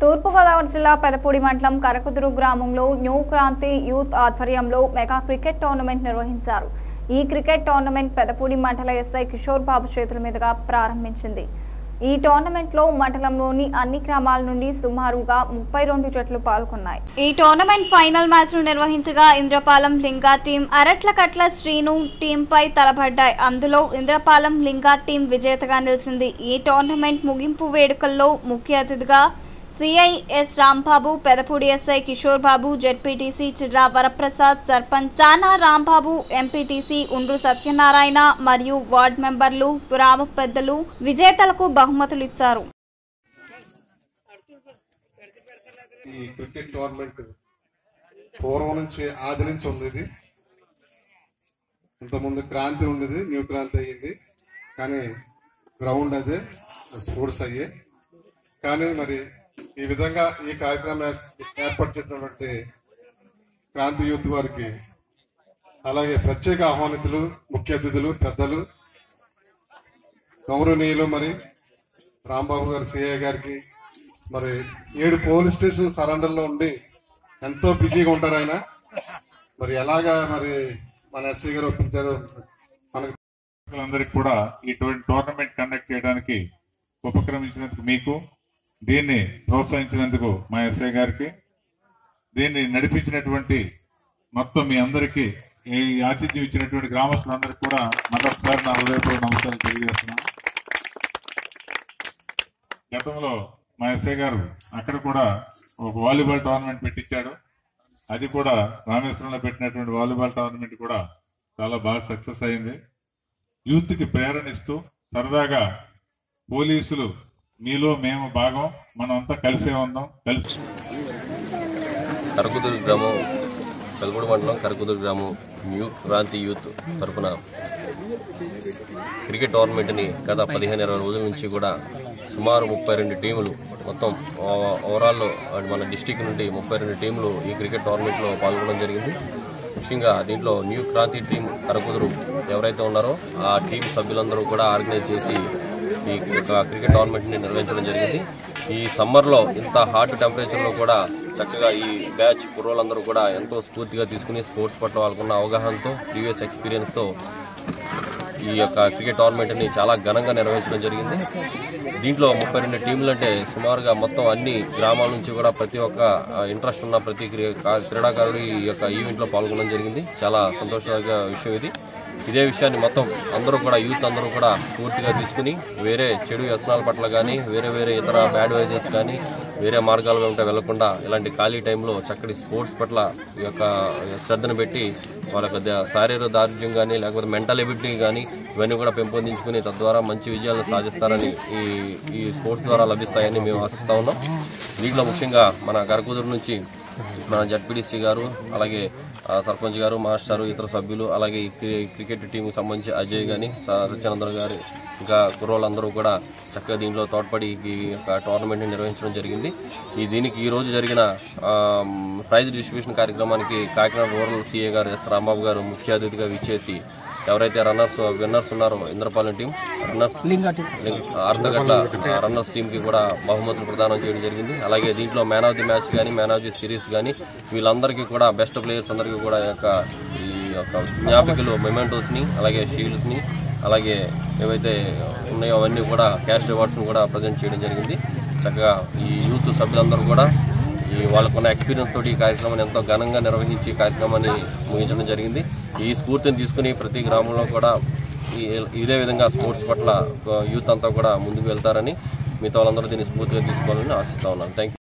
తూర్పుగోదావరి జిల్లా పెదపూడి మండలం కరకుదురు గ్రామంలో న్యూ క్రాంతి యూత్ ఆధ్వర్యంలో మెగా క్రికెట్ టోర్నమెంట్ నిర్వహించారు ఈ క్రికెట్ టోర్నమెంట్ పెదపూడి మండల ఎస్ఐ కిషోర్ బాబు చేతుల మీదుగా ప్రారంభించింది ఈ టోర్నమెంట్ లో మండలంలోని అన్ని గ్రామాల నుండి సుమారుగా ముప్పై రెండు జట్లు పాల్గొన్నాయి ఈ టోర్నమెంట్ ఫైనల్ మ్యాచ్ ను నిర్వహించగా ఇంద్రపాలెం లింగా టీం అరట్లకట్ల శ్రీను టీం పై తలపడ్డాయి అందులో ఇంద్రపాలెం లింగా టీం విజేతగా నిలిచింది ఈ టోర్నమెంట్ ముగింపు వేడుకల్లో ముఖ్య అతిథిగా CI S Rambabu Pedapudi SI Kishore Babu ZPTC Chirra Varaprasad sarpanch Sana Rambabu MPTC ఉండ్రు Satyanarayana మరియు వార్డ్ మెంబర్లు గ్రామ పెద్దలు విజేతలకు బహుమతులు ఇచ్చారు ఈ క్రికెట్ టోర్నమెంట్ పూర్వం నుంచి ఆది నుంచి ఉంది ఇది ఇంతకుముందు క్రాంతి ఉండేది న్యూ క్రాంతి అయ్యింది కానీ గ్రౌండ్ అదే స్పోర్ట్స్ అయ్యే కానీ మరి ఈ విధంగా ఈ కార్యక్రమం ఏర్- ఏర్పాటు చేసినటువంటి క్రాంతి యూత్ వారికి అలాగే ప్రత్యేక ఆహ్వానితులు ముఖ్య అతిథులు పెద్దలు గౌరవనీయులు మరి రాంబాబు గారు సిఐ గారికి మరి ఏడు పోలీస్ స్టేషన్ సరెండర్ లో ఉండి ఎంతో బిజీగా ఉంటారు ఆయన మరి ఎలాగా మరి మన ఎస్సీ గారు ఒప్పించారు మనకు అందరికి కూడా ఈ టోర్- టోర్నమెంట్ కండక్ట్ చేయడానికి ఉపక్రమించినందుకు మీకు దీన్ని ప్రోత్సహించినందుకు మా ఎస్ఐ గారికి దీన్ని నడిపించినటువంటి మొత్తం మీ అందరికీ ఈ ఆతిథ్యం ఇచ్చినటువంటి గ్రామస్తులందరికీ కూడా మరొకసారి నా హృదయపూర్వక నమస్కారాలు తెలియజేస్తున్నాను గతంలో మా ఎస్ఐ గారు అక్కడ కూడా ఒక వాలీబాల్ టోర్నమెంట్ పెట్టించాడు అది కూడా రామేశ్వరంలో పెట్టినటువంటి వాలీబాల్ టోర్నమెంట్ కూడా చాలా బాగా సక్సెస్ అయింది యూత్ కి ప్రేరణ ఇస్తూ సరదాగా పోలీసులు మీలో మేము భాగం మనం అంతా కలిసే ఉందాం కలిసి కరకుదురు గ్రామం పెదపూడి మండలం కరకుదురు గ్రామం న్యూ క్రాంతి యూత్ తరపున క్రికెట్ టోర్నమెంట్ని గత పదిహేను ఇరవై రోజుల నుంచి కూడా సుమారు ముప్పై రెండు టీములు మొత్తం ఓ- ఓవరాల్లో మన డిస్టిక్ నుండి ముప్పై రెండు టీములు ఈ క్రికెట్ టోర్నమెంట్లో పాల్గొనడం జరిగింది ముఖ్యంగా దీంట్లో న్యూ క్రాంతి టీం కరకుదురు ఎవరైతే ఉన్నారో ఆ టీం సభ్యులందరూ కూడా ఆర్గనైజ్ చేసి ఈ యొక్క క్రికెట్ టోర్నమెంట్ని నిర్వహించడం జరిగింది ఈ సమ్మర్లో ఇంత హాట్ టెంపరేచర్లో కూడా చక్కగా ఈ బ్యాచ్ కుర్రోళ్ళందరూ కూడా ఎంతో స్ఫూర్తిగా తీసుకుని స్పోర్ట్స్ పట్ల వాళ్ళకున్న అవగాహనతో ప్రీవియస్ ఎక్స్పీరియన్స్తో ఈ యొక్క క్రికెట్ టోర్నమెంట్ని చాలా ఘనంగా నిర్వహించడం జరిగింది దీంట్లో ముప్పై రెండు టీంలు అంటే సుమారుగా మొత్తం అన్ని గ్రామాల నుంచి కూడా ప్రతి ఒక్క ఆ, ఇంట్రెస్ట్ ఉన్న ప్రతి క్రీ- కా- క్రీడాకారుడు ఈ యొక్క ఈవెంట్లో పాల్గొనడం జరిగింది చాలా సంతోషంగా విషయం ఇది ఇదే విషయాన్ని మొత్తం అందరూ కూడా యూత్ అందరూ కూడా స్ఫూర్తిగా తీసుకుని వేరే చెడు వ్యసనాల పట్ల కానీ వేరే వేరే ఇతర బ్యాడ్ వైజెస్ కానీ వేరే మార్గాలు వెంట వెళ్లకుండా ఇలాంటి ఖాళీ టైంలో చక్కటి స్పోర్ట్స్ పట్ల ఈ యొక్క శ్రద్ధను పెట్టి వాళ్ళ యొక్క ద- శారీరక దారిద్ర్యం కానీ లేకపోతే మెంటల్ ఎబిలిటీ కానీ ఇవన్నీ కూడా పెంపొందించుకుని తద్వారా మంచి విజయాలను సాధిస్తారని ఈ ఈ స్పోర్ట్స్ ద్వారా లభిస్తాయని మేము ఆశిస్తా ఉన్నాం దీంట్లో ముఖ్యంగా మన గరకుదురు నుంచి మన జడ్పీడీసీ గారు అలాగే ఆ, సర్పంచ్ గారు మాస్టారు ఇతర సభ్యులు అలాగే ఈ క్రి- క్రికెట్ టీంకి సంబంధించి అజయ్ గాని సత్యానందరావు గారు ఇంకా కుర్రోళ్ళందరూ కూడా చక్కగా దీంట్లో తోడ్పడి ఈ యొక్క టోర్నమెంట్ని నిర్వహించడం జరిగింది ఈ దీనికి ఈ రోజు జరిగిన ఆ, ప్రైజ్ డిస్ట్రిబ్యూషన్ కార్యక్రమానికి కాకినాడ రూరల్ సీఏ గారు ఎస్ రాంబాబు గారు ముఖ్య అతిథిగా విచ్చేసి ఎవరైతే రన్నర్స్ విన్నర్స్ ఉన్నారో ఇంద్రపాలెం టీం రన్నర్స్ అర్ధగంట రన్నర్స్ టీం కి కూడా బహుమతులు ప్రదానం చేయడం జరిగింది అలాగే దీంట్లో మ్యాన్ ఆఫ్ ది మ్యాచ్ కానీ మ్యాన్ ఆఫ్ ది సిరీస్ కానీ వీళ్ళందరికీ కూడా బెస్ట్ ప్లేయర్స్ అందరికీ కూడా ఈ యొక్క ఈ యొక్క జ్ఞాపికలు మెమెంటోస్ ని అలాగే షీల్డ్స్ ని అలాగే ఏవైతే ఉన్నాయో అవన్నీ కూడా క్యాష్ రివార్డ్స్ ని కూడా ప్రజెంట్ చేయడం జరిగింది చక్కగా ఈ యూత్ సభ్యులందరూ కూడా ఈ వాళ్ళకున్న ఎక్స్పీరియన్స్ తోటి ఈ కార్యక్రమాన్ని ఎంతో ఘనంగా నిర్వహించి ఈ కార్యక్రమాన్ని ముగించడం జరిగింది ఈ స్ఫూర్తిని తీసుకుని ప్రతి గ్రామంలో కూడా ఈ- ఇదే విధంగా స్పోర్ట్స్ పట్ల యూత్ అంతా కూడా ముందుకు వెళ్తారని మిగతా వాళ్ళందరూ దీన్ని స్ఫూర్తిగా తీసుకోవాలని ఆశిస్తా ఉన్నాను థ్యాంక్